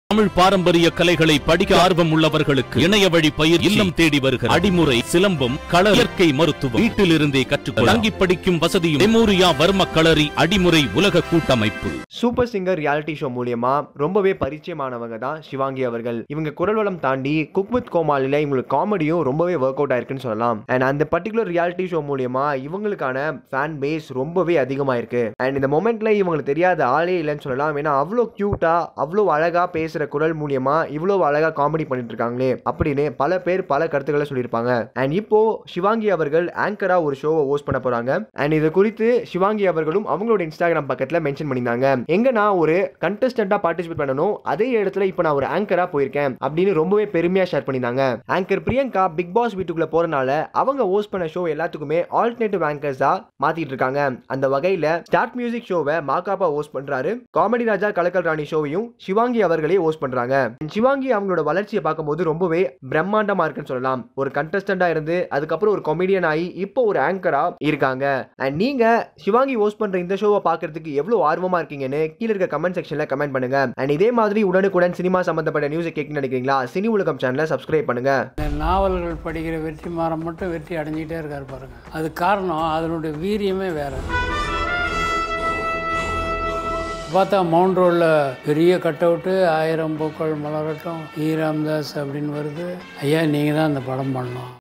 தமிழ் பாரம்பரிய கலைகளை படிக்க ஆர்வம் உள்ளவர்களுக்கு இணைய வழி பயிர் இல்லம் தேடி வருகிற அடிமுறை சிலம்பம் கள இயற்கை மருத்துவம் வீட்டிலிருந்தே கற்றுக்கொள்ள தங்கி படிக்கும் வசதியும் மெமோரியா வர்ம களரி அடிமுறை உலக கூட்டமைப்பு சூப்பர் சிங்கர் ரியாலிட்டி ஷோ மூலியமா ரொம்பவே பரிச்சயமானவங்க தான் சிவாங்கி அவர்கள் இவங்க குரல் வளம் தாண்டி குக் வித் கோமாளில இவங்களுக்கு காமெடியும் ரொம்பவே ஒர்க் அவுட் ஆயிருக்குன்னு சொல்லலாம் அண்ட் அந்த பர்டிகுலர் ரியாலிட்டி ஷோ மூலியமா இவங்களுக்கான ஃபேன் பேஸ் ரொம்பவே அதிகமாயிருக்கு அண்ட் இந்த மொமெண்ட்ல இவங்களுக்கு தெரியாத ஆளே இல்லைன்னு சொல்லலாம் ஏன்னா அவ்வளோ கியூட்டா அவ்வளோ அழகா பேசுற குரல் மூலியமா இவ்வளோ அழகா காமெடி பண்ணிட்டு இருக்காங்களே அப்படின்னு பல பேர் பல கருத்துக்களை சொல்லியிருப்பாங்க அண்ட் இப்போ சிவாங்கி அவர்கள் ஆங்கரா ஒரு ஷோவை ஹோஸ்ட் பண்ண போறாங்க அண்ட் இது குறித்து சிவாங்கி அவர்களும் அவங்களோட இன்ஸ்டாகிராம் பக்கத்துல மென்ஷன் பண்ணியிருந்தாங்க எங்க நான் ஒரு கண்டஸ்டண்டா பார்ட்டிசிபேட் பண்ணணும் அதே இடத்துல இப்போ நான் ஒரு ஆங்கரா போயிருக்கேன் அப்படின்னு ரொம்பவே பெருமையா ஷேர் பண்ணியிருந்தாங்க ஆங்கர் பிரியங்கா பிக் பாஸ் வீட்டுக்குள்ள போறனால அவங்க ஹோஸ்ட் பண்ண ஷோ எல்லாத்துக்குமே ஆல்டர்னேட்டிவ் ஆங்கர்ஸா மாத்திட்டு இருக்காங்க அந்த வகையில ஸ்டார்ட் மியூசிக் ஷோவை மாகாபா ஹோஸ்ட் பண்றாரு காமெடி ராஜா கலக்கல் ராணி ஷோவையும் சிவாங்கி அவர்களே ஹோஸ்ட் பண்றாங்க சிவாங்கி அவங்களோட வளர்ச்சியை பார்க்கும்போது ரொம்பவே பிரம்மாண்டமா இருக்குன்னு சொல்லலாம் ஒரு கண்டஸ்டண்டா இருந்து அதுக்கப்புறம் ஒரு கொமெடியன் ஆகி இப்போ ஒரு ஆங்கரா இருக்காங்க அண்ட் நீங்க சிவாங்கி ஹோஸ்ட் பண்ற இந்த ஷோவை பார்க்கறதுக்கு எவ்வளவு ஆர்வமா இருக்கீங்கன்னு கீழே இருக்க கமெண்ட் செக்ஷன்ல கமெண்ட் பண்ணுங்க அண்ட் இதே மாதிரி உடனுக்குடன் சினிமா சம்பந்தப்பட்ட நியூஸை கேட்கணும்னு நினைக்கிறீங்களா சினி உலகம் சேனலை சப்ஸ்கிரைப் பண்ணுங்க இந்த நாவல்கள் படிக்கிற வெற்றி மாறம் மட்டும் வெற்றி அடைஞ்சிக்கிட்டே இருக்கார் பாருங்க அது காரணம் அதனுடைய வீரியமே வேற பார்த்தா மவுண்ட் ரோடில் பெரிய கட் அவுட்டு ஆயிரம் பூக்கள் மலரட்டும் ஈ ராம்தாஸ் அப்படின்னு வருது ஐயா நீங்கள் தான் அந்த படம் பண்ணணும்